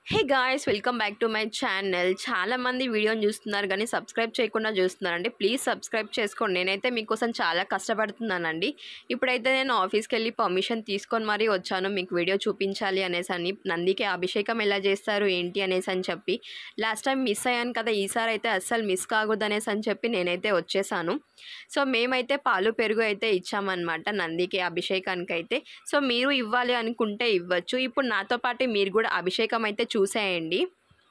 hey guys welcome back to my channel చాలామంది వీడియోని చూస్తున్నారు కానీ సబ్స్క్రైబ్ చేయకుండా చూస్తున్నారండి ప్లీజ్ సబ్స్క్రైబ్ చేసుకోండి నేనైతే మీకోసం చాలా కష్టపడుతున్నానండి ఇప్పుడైతే నేను ఆఫీస్కి వెళ్ళి పర్మిషన్ తీసుకొని మరీ వచ్చాను మీకు వీడియో చూపించాలి అనేసి అని నందికి అభిషేకం ఎలా చేస్తారు ఏంటి అనేసి అని చెప్పి లాస్ట్ టైం మిస్ అయ్యాను కదా ఈసారి అయితే అస్సలు మిస్ కాకూడదు అనేసి అని చెప్పి నేనైతే వచ్చేసాను సో మేమైతే పాలు పెరుగు అయితే ఇచ్చామన్నమాట నందికి అభిషేకానికి అయితే సో మీరు ఇవ్వాలి అనుకుంటే ఇవ్వచ్చు ఇప్పుడు నాతో పాటు మీరు కూడా అభిషేకం అయితే చూసేయండి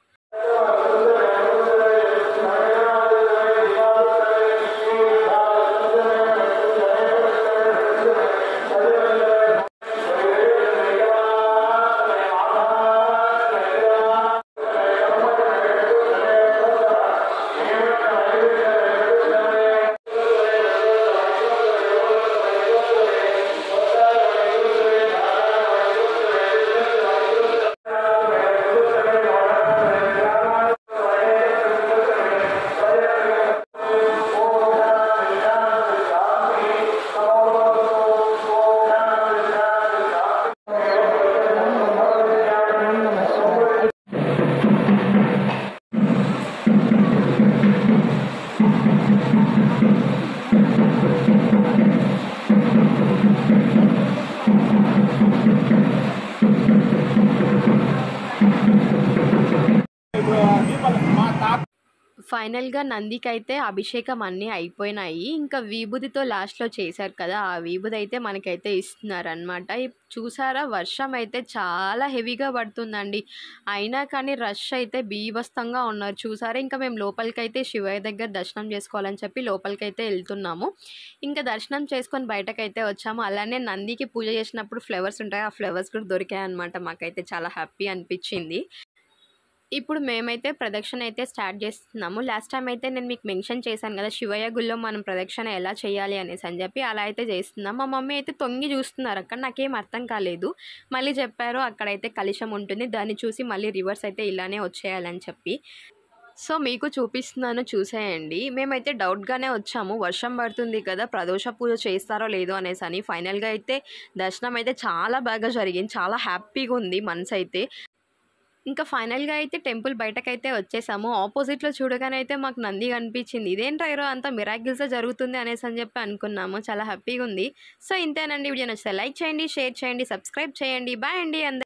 ఫైనల్గా నందికి అయితే అభిషేకం అన్నీ అయిపోయినాయి ఇంకా విభూతితో లాస్ట్లో చేశారు కదా ఆ విభూతి అయితే మనకైతే ఇస్తున్నారనమాట చూసారా వర్షం అయితే చాలా హెవీగా పడుతుందండి అయినా కానీ రష్ అయితే బీభత్సంగా ఉన్నారు చూసారా ఇంకా మేము లోపలికైతే శివయ్య దగ్గర దర్శనం చేసుకోవాలని చెప్పి లోపలికైతే వెళ్తున్నాము ఇంకా దర్శనం చేసుకొని బయటకైతే వచ్చాము అలానే నందికి పూజ చేసినప్పుడు ఫ్లవర్స్ ఉంటాయి ఆ ఫ్లవర్స్ కూడా దొరికాయి అనమాట మాకైతే చాలా హ్యాపీ అనిపించింది ఇప్పుడు మేమైతే ప్రదక్షిణ అయితే స్టార్ట్ చేస్తున్నాము లాస్ట్ టైం అయితే నేను మీకు మెన్షన్ చేశాను కదా శివయ్య గుళ్ళో మనం ప్రదక్షిణ ఎలా చేయాలి అనేసి అని చెప్పి అలా అయితే చేస్తున్నాం మా మమ్మీ అయితే తొంగి చూస్తున్నారు అక్కడ నాకేం అర్థం కాలేదు మళ్ళీ చెప్పారు అక్కడైతే కలుషం ఉంటుంది దాన్ని చూసి మళ్ళీ రివర్స్ అయితే ఇలానే వచ్చేయాలని చెప్పి సో మీకు చూపిస్తున్నాను చూసేయండి మేమైతే డౌట్గానే వచ్చాము వర్షం పడుతుంది కదా ప్రదోష పూజ చేస్తారో లేదో అనేసి అని ఫైనల్గా అయితే దర్శనం అయితే చాలా బాగా జరిగింది చాలా హ్యాపీగా ఉంది మనసు అయితే ఇంకా ఫైనల్గా అయితే టెంపుల్ బయటకైతే వచ్చేసాము ఆపోజిట్లో చూడగానే అయితే మాకు నంది కనిపించింది ఇదేంటో ఈరోజు అంతా మిరాకిల్స్ జరుగుతుంది అనేసి అని చెప్పి అనుకున్నాము చాలా హ్యాపీగా ఉంది సో ఇంతేనండి వీడియో నచ్చితే లైక్ చేయండి షేర్ చేయండి సబ్స్క్రైబ్ చేయండి బాయ్ అండి అందరూ